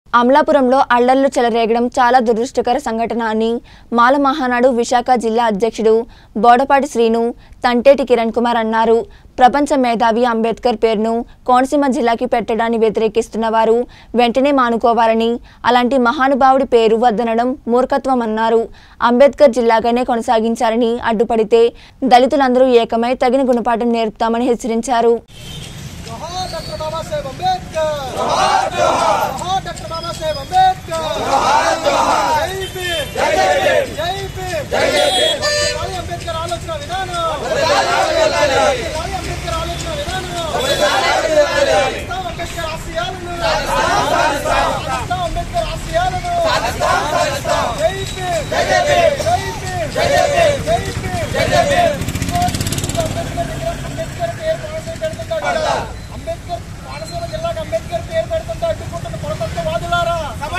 అమలాపురంలో అల్లర్లు చెలరేగడం చాలా దురదృష్టకర సంఘటన అని మాల మహానాడు విశాఖ జిల్లా అధ్యక్షుడు బోడపాటి శ్రీను తంటేటి కిరణ్ కుమార్ అన్నారు ప్రపంచ మేధావి అంబేద్కర్ పేరును కోనసీమ జిల్లాకి పెట్టడాన్ని వ్యతిరేకిస్తున్న వారు వెంటనే మానుకోవాలని అలాంటి మహానుభావుడి పేరు వద్దనడం మూర్ఖత్వం అన్నారు అంబేద్కర్ జిల్లాగానే కొనసాగించాలని అడ్డుపడితే దళితులందరూ ఏకమై తగిన గుణపాఠం నేర్పుతామని హెచ్చరించారు जोहार डॉक्टर बाबा साहेब अंबेडकर जोहार जोहार जोहार डॉक्टर बाबा साहेब अंबेडकर जोहार जोहार जय भीम जय भीम जय भीम जय भीम లాలి అంబేద్కర్ ఆలోచన విధానం లాలి అంబేద్కర్ ఆలోచన విధానం ఇస్తాం అంబేద్కర్ ఆశయాలను ఇస్తాం అంబేద్కర్ ఆశయాలను జై భీమ్ జై భీమ్ జై భీమ్ జై భీమ్ జై భీమ్ జై భీమ్ అంబేద్కర్ దగ్గర అంబేద్కర్ పేరు కోనసీమ పెడుతుంటాడు అంబేద్కర్ కోనసీమ జిల్లాకు అంబేద్కర్ పేరు పెడుతుంటే అడ్డుకుంటున్న పురతత్వవాదులారా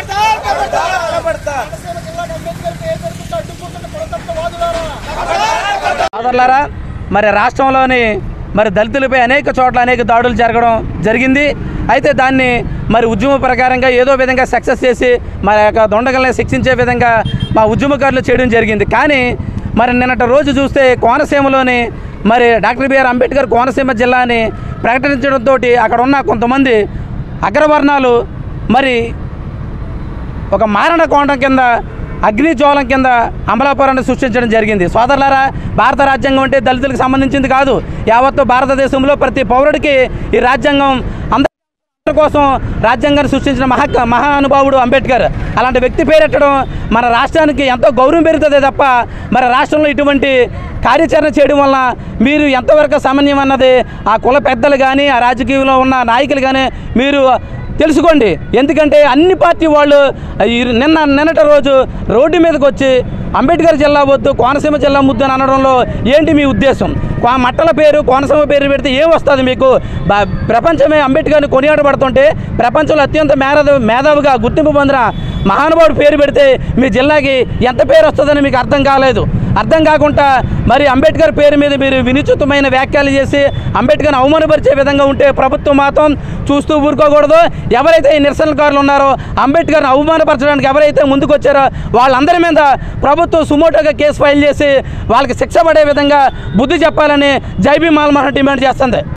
కోనసీమ జిల్లాకు అంబేద్కర్ పేరు పెడుతుంటే అడ్డుకుంటున్న పురతత్వవాదులారా సోదరులారా మరి రాష్ట్రంలోని మరి దళితులపై అనేక చోట్ల అనేక దాడులు జరగడం జరిగింది అయితే దాన్ని మరి ఉద్యమ ప్రకారంగా ఏదో విధంగా సక్సెస్ చేసి మరి ఆ యొక్క దొండగల్ని శిక్షించే విధంగా మా ఉద్యమకారులు చేయడం జరిగింది కానీ మరి నిన్నటి రోజు చూస్తే కోనసీమలోని మరి డాక్టర్ బిఆర్ అంబేద్కర్ కోనసీమ జిల్లాని ప్రకటించడంతో అక్కడ ఉన్న కొంతమంది అగ్రవర్ణాలు మరి ఒక మారణ కోణం కింద అగ్నిజ్వాలం కింద అమలాపురాన్ని సృష్టించడం జరిగింది సోదరులారా భారత రాజ్యాంగం అంటే దళితులకు సంబంధించింది కాదు యావత్తు భారతదేశంలో ప్రతి పౌరుడికి ఈ రాజ్యాంగం అందరి కోసం రాజ్యాంగాన్ని సృష్టించిన మహా మహానుభావుడు అంబేద్కర్ అలాంటి వ్యక్తి పేరెట్టడం మన రాష్ట్రానికి ఎంతో గౌరవం పెరుగుతుంది తప్ప మరి రాష్ట్రంలో ఇటువంటి కార్యాచరణ చేయడం వల్ల మీరు ఎంతవరకు సమన్వయం అన్నది ఆ కుల పెద్దలు కానీ ఆ రాజకీయంలో ఉన్న నాయకులు కానీ మీరు తెలుసుకోండి ఎందుకంటే అన్ని పార్టీ వాళ్ళు ఈ నిన్న నిన్నటి రోజు రోడ్డు మీదకి వచ్చి అంబేద్కర్ జిల్లా వద్దు కోనసీమ జిల్లా ముద్దు అని అనడంలో ఏంటి మీ ఉద్దేశం కో- మట్టల పేరు కోనసీమ పేరు పెడితే ఏం వస్తుంది మీకు బ- ప్రపంచమే అంబేద్కర్ని కొనియాడబడుతుంటే ప్రపంచంలో అత్యంత మేధ మేధావిగా గుర్తింపు పొందిన మహానుభావుడు పేరు పెడితే మీ జిల్లాకి ఎంత పేరు వస్తుందని మీకు అర్థం కాలేదు అర్థం కాకుండా మరి అంబేద్కర్ పేరు మీద మీరు వినిచితమైన వ్యాఖ్యలు చేసి అంబేద్కర్ని అవమానపరిచే విధంగా ఉంటే ప్రభుత్వం మాత్రం చూస్తూ ఊరుకోకూడదు ఎవరైతే ఈ నిరసనకారులు ఉన్నారో అంబేద్కర్ని అవమానపరచడానికి ఎవరైతే ముందుకు వచ్చారో వాళ్ళందరి మీద ప్రభుత్వం సుమోటోగా కేసు ఫైల్ చేసి వాళ్ళకి శిక్ష పడే విధంగా బుద్ధి చెప్పాలని జైబీ మాల్మహన్ డిమాండ్ చేస్తుంది